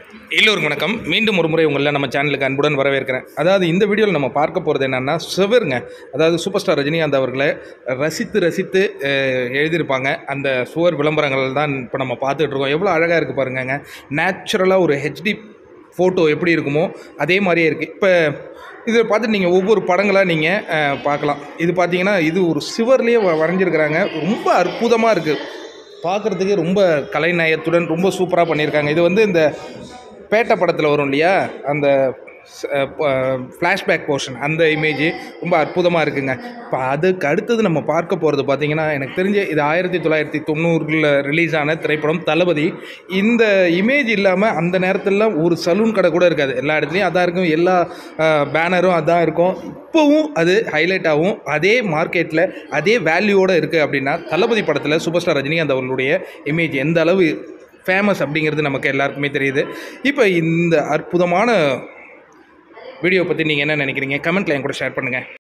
எல்லோருக்கும் வணக்கம் மீண்டும் ஒரு முறை உங்களை நம்ம சேனலுக்கு அன்புடன் வரவேற்கிறேன் அதாவது இந்த வீடியோவில் நம்ம பார்க்க போகிறது என்னென்னா சுவருங்க அதாவது சூப்பர் ஸ்டார் ரஜினிகாந்த் அவர்களை ரசித்து ரசித்து அஹ், எழுதியிருப்பாங்க அந்த சுவர் விளம்பரங்கள் தான் இப்போ நம்ம பார்த்துட்டு இருக்கோம் எவ்வளோ அழகாக இருக்குது பாருங்கங்க நேச்சுரலாக ஒரு ஹெச்டி ஃபோட்டோ எப்படி இருக்குமோ அதே மாதிரியே இருக்குது இப்போ இதை பார்த்து நீங்கள் ஒவ்வொரு படங்களாக நீங்கள் பார்க்கலாம் இது பார்த்தீங்கன்னா இது ஒரு சிவர்லேயே வ- வரைஞ்சிருக்கிறாங்க ரொம்ப அற்புதமாக இருக்குது பார்க்குறதுக்கு ரொம்ப கலைநயத்துடன் ரொம்ப சூப்பராக பண்ணியிருக்காங்க இது வந்து இந்த பேட்டை படத்தில் வரும் இல்லையா அந்த ஃப்ளாஷ்பேக் போர்ஷன் அந்த இமேஜ் ரொம்ப அற்புதமாக இருக்குங்க இப்போ அதுக்கு அடுத்தது நம்ம பார்க்க போகிறது பார்த்தீங்கன்னா எனக்கு தெரிஞ்ச இது ஆயிரத்தி தொள்ளாயிரத்தி தொண்ணூறில் ரிலீஸ் ஆன திரைப்படம் தளபதி இந்த இமேஜ் இல்லாமல் அந்த நேரத்துலலாம் ஒரு சலூன் கடை கூட இருக்காது எல்லா இடத்துலையும் அதான் இருக்கும் எல்லா பேனரும் அதான் இருக்கும் இப்போவும் அது ஹைலைட் ஆகும் அதே மார்க்கெட்டில் அதே வேல்யூவோடு இருக்குது அப்படின்னா தளபதி படத்தில் சூப்பர் ஸ்டார் ரஜினிகாந்த் அவர்களுடைய இமேஜ் எந்த அளவு ஃபேமஸ் அப்படிங்கிறது நமக்கு எல்லாருக்குமே தெரியுது இப்போ இந்த அற்புதமான வீடியோ பற்றி நீங்கள் என்ன நினைக்கிறீங்க கமெண்ட்டில் என் கூட ஷேர் பண்ணுங்கள்